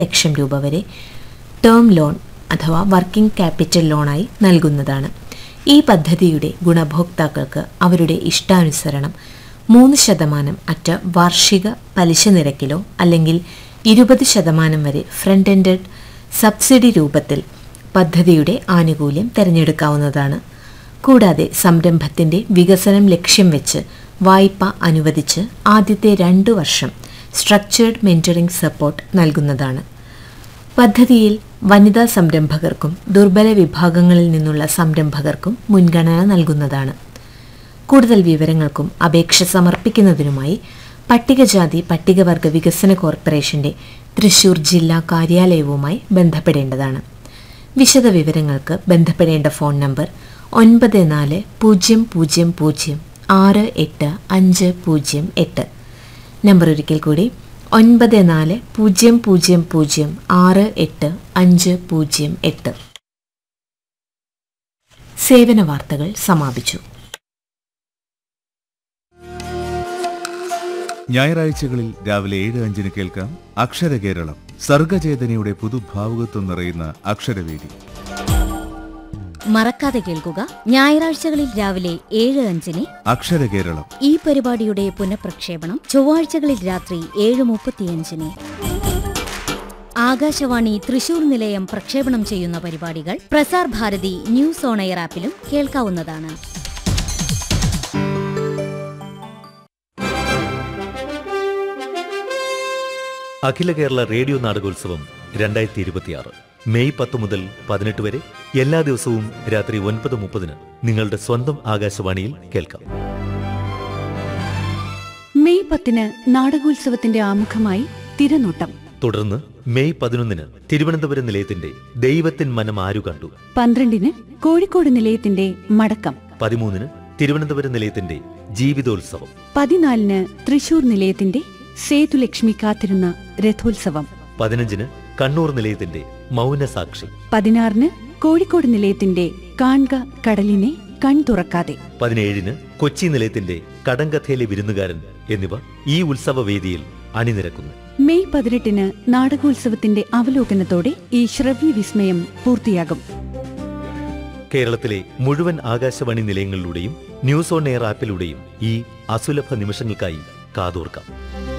ലക്ഷം രൂപ വരെ term loan അഥവാ വർക്കിംഗ് ക്യാപിറ്റൽ ലോണായി നൽകുന്നതാണ് ഈ പദ്ധതിയുടെ ഗുണഭോക്താക്കൾക്ക് അവരുടെ ഇഷ്ടാനുസരണം മൂന്ന് ശതമാനം അറ്റ വാർഷിക പലിശ നിരക്കിലോ അല്ലെങ്കിൽ ഇരുപത് ശതമാനം വരെ ഫ്രണ്ട് എൻഡഡ് സബ്സിഡി രൂപത്തിൽ പദ്ധതിയുടെ ആനുകൂല്യം തിരഞ്ഞെടുക്കാവുന്നതാണ് കൂടാതെ സംരംഭത്തിന്റെ വികസനം ലക്ഷ്യം വെച്ച് വായ്പ അനുവദിച്ച് ആദ്യത്തെ രണ്ടു വർഷം സ്ട്രക്ചേർഡ് മെന്ററിംഗ് സപ്പോർട്ട് നൽകുന്നതാണ് പദ്ധതിയിൽ വനിതാ സംരംഭകർക്കും ദുർബല വിഭാഗങ്ങളിൽ നിന്നുള്ള സംരംഭകർക്കും മുൻഗണന നൽകുന്നതാണ് കൂടുതൽ വിവരങ്ങൾക്കും അപേക്ഷ സമർപ്പിക്കുന്നതിനുമായി പട്ടികജാതി പട്ടികവർഗ വികസന കോർപ്പറേഷന്റെ തൃശൂർ ജില്ലാ കാര്യാലയവുമായി ബന്ധപ്പെടേണ്ടതാണ് വിശദ വിവരങ്ങൾക്ക് ബന്ധപ്പെടേണ്ട ഫോൺ നമ്പർ ഒൻപത് നാല് പൂജ്യം പൂജ്യം പൂജ്യം ആറ് എട്ട് അഞ്ച് പൂജ്യം എട്ട് നമ്പർ ഒരിക്കൽ കൂടി ഒൻപത് നാല് പൂജ്യം പൂജ്യം പൂജ്യം ആറ് എട്ട് അഞ്ച് പൂജ്യം എട്ട് സേവന വാർത്തകൾ സമാപിച്ചു ഞായറാഴ്ചകളിൽ രാവിലെ ഏഴ് അഞ്ചിന് കേൾക്കാം അക്ഷരകേരളം സർഗചേതനയുടെ പുതുഭാവുകത്വം നിറയുന്ന അക്ഷരവേദി മറക്കാതെ കേൾക്കുക ഞായറാഴ്ചകളിൽ രാവിലെ ഏഴ് അഞ്ചിന് അക്ഷരകേരളം ഈ പരിപാടിയുടെ പുനഃപ്രക്ഷേപണം ചൊവ്വാഴ്ചകളിൽ രാത്രി ഏഴ് മുപ്പത്തിയഞ്ചിന് ആകാശവാണി തൃശൂർ നിലയം പ്രക്ഷേപണം ചെയ്യുന്ന പരിപാടികൾ Prasar Bharati news on air ആപ്പിലും കേൾക്കാവുന്നതാണ് അഖില കേരള റേഡിയോ നാടകോത്സവം രണ്ടായിരത്തി ഇരുപത്തിയാറ് മെയ് പത്ത് മുതൽ പതിനെട്ട് വരെ എല്ലാ ദിവസവും രാത്രി ഒൻപത് മുപ്പതിന് നിങ്ങളുടെ സ്വന്തം ആകാശവാണിയിൽ കേൾക്കാം മെയ് പത്തിന് നാടകോത്സവത്തിന്റെ ആമുഖമായി തിരനോട്ടം തുടർന്ന് മെയ് പതിനൊന്നിന് തിരുവനന്തപുരം നിലയത്തിന്റെ ദൈവത്തിൻ മനം ആരു കണ്ടു പന്ത്രണ്ടിന് കോഴിക്കോട് നിലയത്തിന്റെ മടക്കം പതിമൂന്നിന് തിരുവനന്തപുരം നിലയത്തിന്റെ ജീവിതോത്സവം പതിനാലിന് തൃശൂർ നിലയത്തിന്റെ സേതുലക്ഷ്മി കാത്തിരുന്ന രഥോത്സവം പതിനഞ്ചിന് കണ്ണൂർ നിലയത്തിന്റെ മൗനസാക്ഷി പതിനാറിന് കോഴിക്കോട് നിലയത്തിന്റെ കാൺക കടലിനെ കൺ തുറക്കാതെ പതിനേഴിന് കൊച്ചി നിലയത്തിന്റെ കടങ്കഥയിലെ വിരുന്നുകാരൻ എന്നിവ ഈ ഉത്സവവേദിയിൽ അണിനിരക്കുന്നു മെയ് പതിനെട്ടിന് നാടകോത്സവത്തിന്റെ അവലോകനത്തോടെ ഈ ശ്രവ്യ വിസ്മയം പൂർത്തിയാകും കേരളത്തിലെ മുഴുവൻ ആകാശവാണി നിലയങ്ങളിലൂടെയും ന്യൂസ് ഓൺ എയർ ആപ്പിലൂടെയും ഈ അസുലഭ നിമിഷങ്ങൾക്കായി കാതോർക്കാം